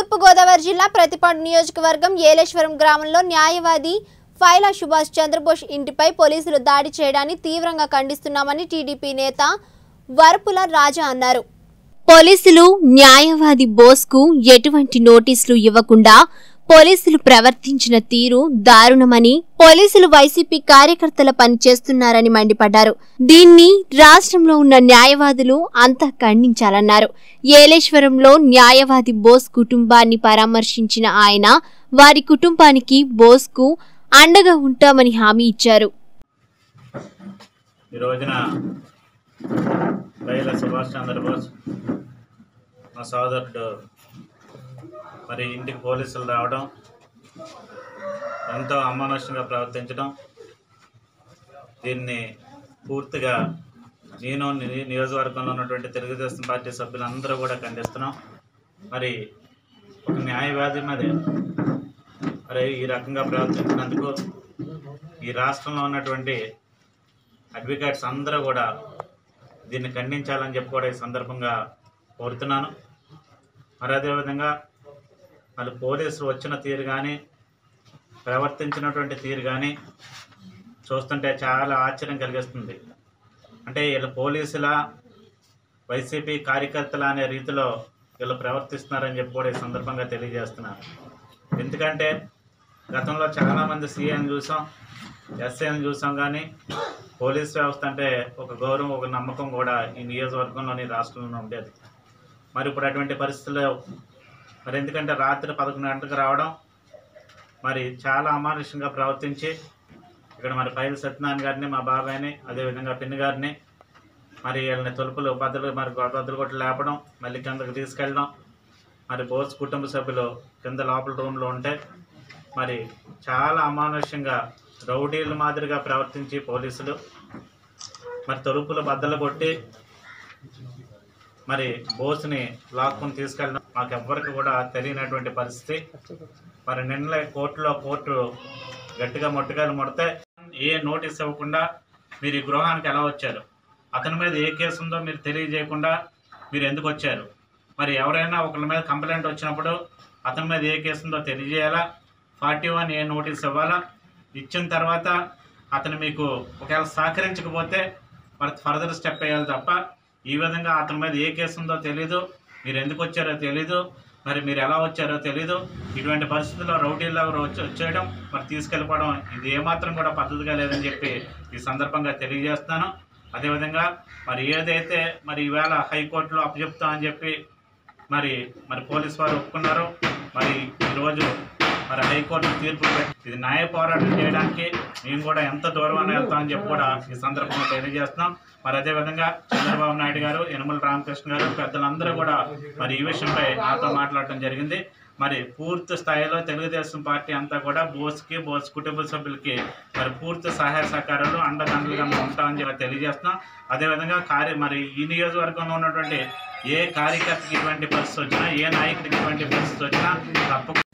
తూర్పుగోదావరి జిల్లా ప్రతిపాడు నియోజకవర్గం ఏలేశ్వరం గ్రామంలో న్యాయవాది ఫైలా సుభాష్ చంద్రబోస్ ఇంటిపై పోలీసులు దాడి చేయడాన్ని తీవ్రంగా ఖండిస్తున్నామని టీడీపీ నేత వరపుల రాజా అన్నారు పోలీసులు న్యాయవాది బోస్కు ఎటువంటి నోటీసులు ఇవ్వకుండా పోలీసులు ప్రవర్తించిన తీరు దారుణమని పోలీసులు వైసీపీ కార్యకర్తల పని చేస్తున్నారని మండిపడ్డారు దీన్ని రాష్ట్రంలో ఉన్న న్యాయవాదులు అంతా ఖండించాలన్నారు ఏలేశ్వరంలో న్యాయవాది బోస్ కుటుంబాన్ని పరామర్శించిన ఆయన వారి కుటుంబానికి బోస్కు అండగా ఉంటామని హామీ ఇచ్చారు ఈ రోజున బయల సుభాష్ చంద్రబోస్ మా సోదరుడు మరి ఇంటికి పోలీసులు రావడం ఎంతో అమానుషంగా ప్రవర్తించడం దీన్ని పూర్తిగా నేను ని- నియోజకవర్గంలో ఉన్నటువంటి తెలుగుదేశం పార్టీ సభ్యులందరూ కూడా ఖండిస్తున్నాం మరి ఒక న్యాయవాది మీద మరి ఈ రకంగా ప్రవర్తించినందుకు ఈ రాష్ట్రంలో ఉన్నటువంటి అడ్వకేట్స్ అందరూ కూడా దీన్ని ఖండించాలని చెప్పి కూడా ఈ సందర్భంగా కోరుతున్నాను మరి అదేవిధంగా మరి పోలీసులు వచ్చిన తీరు కానీ ప్రవర్తించినటువంటి తీరు కానీ చూస్తుంటే చాలా ఆశ్చర్యం కలిగిస్తుంది అంటే వీళ్ళు పోలీసుల వైసీపీ కార్యకర్తల అనే రీతిలో వీళ్ళు ప్రవర్తిస్తున్నారని చెప్పి కూడా ఈ సందర్భంగా తెలియజేస్తున్నాను ఎందుకంటే గతంలో చాలామంది సీఎం చూసాం ఎస్ఐని చూసాం కానీ పోలీస్ వ్యవస్థ అంటే ఒక గౌరవం ఒక నమ్మకం కూడా ఈ నియోజకవర్గంలోని రాష్ట్రంలో ఉండేది మరి ఇప్పుడు అటువంటి పరిస్థితుల్లో మరి ఎందుకంటే రాత్రి పదకొండు గంటలకు రావడం మరి చాలా అమానుషంగా ప్రవర్తించి ఇక్కడ మరి పైల సత్యనారాయణ గారిని మా బాబాయ్ని అదేవిధంగా పిన్ని గారిని మరి వీళ్ళని తలుపులు బద్దలు మరి బద్దలు కొట్టి లేపడం మళ్ళీ కిందకు తీసుకెళ్ళడం మరి బోస్ కుటుంబ సభ్యులు కింద లోపల రూమ్లో ఉంటే మరి చాలా అమానుష్యంగా రౌడీల మాదిరిగా ప్రవర్తించి పోలీసులు మరి తలుపులు బద్దలు కొట్టి మరి బోస్ని లాక్కుని తీసుకెళ్ళడం మాకు ఎవ్వరికి కూడా తెలియనటువంటి పరిస్థితి మరి నిన్నలే కోర్టులో కోర్టు గట్టిగా మొట్టకాయలు ముడితే ఏ నోటీస్ ఇవ్వకుండా మీరు ఈ గృహానికి ఎలా వచ్చారు అతని మీద ఏ కేసు ఉందో మీరు తెలియజేయకుండా మీరు ఎందుకు వచ్చారు మరి ఎవరైనా ఒకరి మీద కంప్లైంట్ వచ్చినప్పుడు అతని మీద ఏ కేసు ఉందో తెలియజేయాలా ఫార్టీ వన్ ఏ నోటీస్ ఇవ్వాలా ఇచ్చిన తర్వాత అతను మీకు ఒకవేళ సహకరించకపోతే మరి ఫర్దర్ స్టెప్ వేయాలి తప్ప ఈ విధంగా అతని మీద ఏ కేసు ఉందో తెలీదు మీరు ఎందుకు వచ్చారో తెలీదు మరి మీరు ఎలా వచ్చారో తెలీదు ఇటువంటి పరిస్థితుల్లో రౌడీల్లో వచ్చి వచ్చేయడం మరి తీసుకెళ్ళిపోవడం ఇది ఏమాత్రం కూడా పద్ధతిగా లేదని చెప్పి ఈ సందర్భంగా తెలియజేస్తాను అదేవిధంగా మరి ఏదైతే మరి ఈవేళ హైకోర్టులో అప్పచెప్తామని చెప్పి మరి మరి పోలీస్ వారు ఒప్పుకున్నారు మరి ఈరోజు మరి హైకోర్టు తీర్పు పెట్టి ఇది న్యాయ పోరాటం చేయడానికి మేము కూడా ఎంత దూరం వెళ్తామని చెప్పి కూడా ఈ సందర్భంగా తెలియజేస్తున్నాం మరి అదేవిధంగా చంద్రబాబు నాయుడు గారు యనమల రామకృష్ణ గారు పెద్దలందరూ కూడా మరి ఈ విషయంపై నాతో మాట్లాడటం జరిగింది మరి పూర్తి స్థాయిలో తెలుగుదేశం పార్టీ అంతా కూడా బోస్కి బోస్ కుటుంబ సభ్యులకి మరి పూర్తి సహాయ సహకారాలు అండదండలుగా మేము ఉంటామని చెప్పి తెలియజేస్తున్నాం అదేవిధంగా కార్య మరి ఈ నియోజకవర్గంలో ఉన్నటువంటి ఏ కార్యకర్తకి ఇటువంటి పరిస్థితి వచ్చినా ఏ నాయకుడికి ఇటువంటి పరిస్థితి వచ్చినా తప్పకుండా